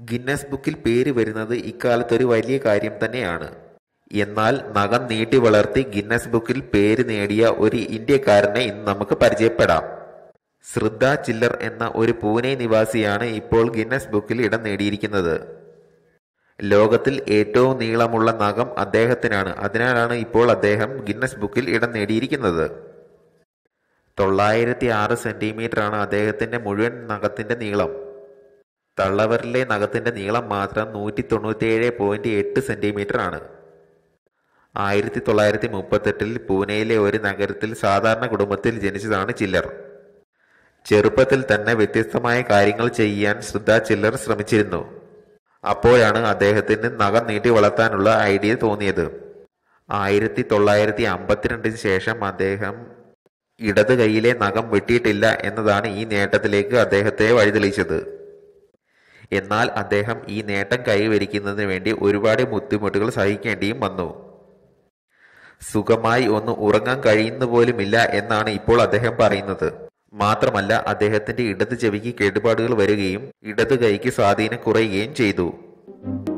Guinness ബുക്കിൽ പേര് വരുന്നത് ഇക്കാലത്തൊരു വലിയ കാര്യം തന്നെയാണ് എന്നാൽ നഖം നീട്ടി വളർത്തി ഗിന്നസ് ബുക്കിൽ പേര് നേടിയ ഒരു ഇന്ത്യക്കാരനെ ഇന്ന് നമുക്ക് പരിചയപ്പെടാം ശ്രദ്ധ ചില്ലർ എന്ന ഒരു പൂനെ നിവാസിയാണ് ഇപ്പോൾ ഗിന്നസ് ബുക്കിൽ ഇടം നേടിയിരിക്കുന്നത് ലോകത്തിൽ ഏറ്റവും നീളമുള്ള നഖം അദ്ദേഹത്തിനാണ് അതിനാലാണ് ഇപ്പോൾ അദ്ദേഹം ഗിന്നസ് ബുക്കിൽ ഇടം നേടിയിരിക്കുന്നത് തൊള്ളായിരത്തി ആറ് സെന്റിമീറ്റർ ആണ് അദ്ദേഹത്തിന്റെ മുഴുവൻ നഖത്തിന്റെ നീളം തള്ളവരിലെ നഖത്തിന്റെ നീളം മാത്രം നൂറ്റി തൊണ്ണൂറ്റിയേഴ് പോയിന്റ് എട്ട് സെന്റിമീറ്റർ ആണ് ആയിരത്തി തൊള്ളായിരത്തി മുപ്പത്തെട്ടിൽ പൂനെയിലെ ഒരു നഗരത്തിൽ സാധാരണ കുടുംബത്തിൽ ജനിച്ചതാണ് ചില്ലർ ചെറുപ്പത്തിൽ തന്നെ വ്യത്യസ്തമായ കാര്യങ്ങൾ ചെയ്യാൻ ശ്രദ്ധ ചില്ലർ ശ്രമിച്ചിരുന്നു അപ്പോഴാണ് അദ്ദേഹത്തിന് നഖം നീട്ടി വളർത്താനുള്ള ഐഡിയ തോന്നിയത് ആയിരത്തി തൊള്ളായിരത്തി അമ്പത്തിരണ്ടിന് ശേഷം അദ്ദേഹം ഇടത് കൈയിലെ നഖം വെട്ടിയിട്ടില്ല എന്നതാണ് ഈ നേട്ടത്തിലേക്ക് അദ്ദേഹത്തെ വഴിതെളിച്ചത് എന്നാൽ അദ്ദേഹം ഈ നേട്ടം കൈവരിക്കുന്നതിന് വേണ്ടി ഒരുപാട് ബുദ്ധിമുട്ടുകൾ സഹിക്കേണ്ടിയും വന്നു സുഖമായി ഒന്ന് ഉറങ്ങാൻ കഴിയുന്ന പോലുമില്ല എന്നാണ് ഇപ്പോൾ അദ്ദേഹം പറയുന്നത് മാത്രമല്ല അദ്ദേഹത്തിന്റെ ഇടത് ചെവിക്ക് കേടുപാടുകൾ വരികയും ഇടത് കൈക്ക് സ്വാധീനം കുറയുകയും ചെയ്തു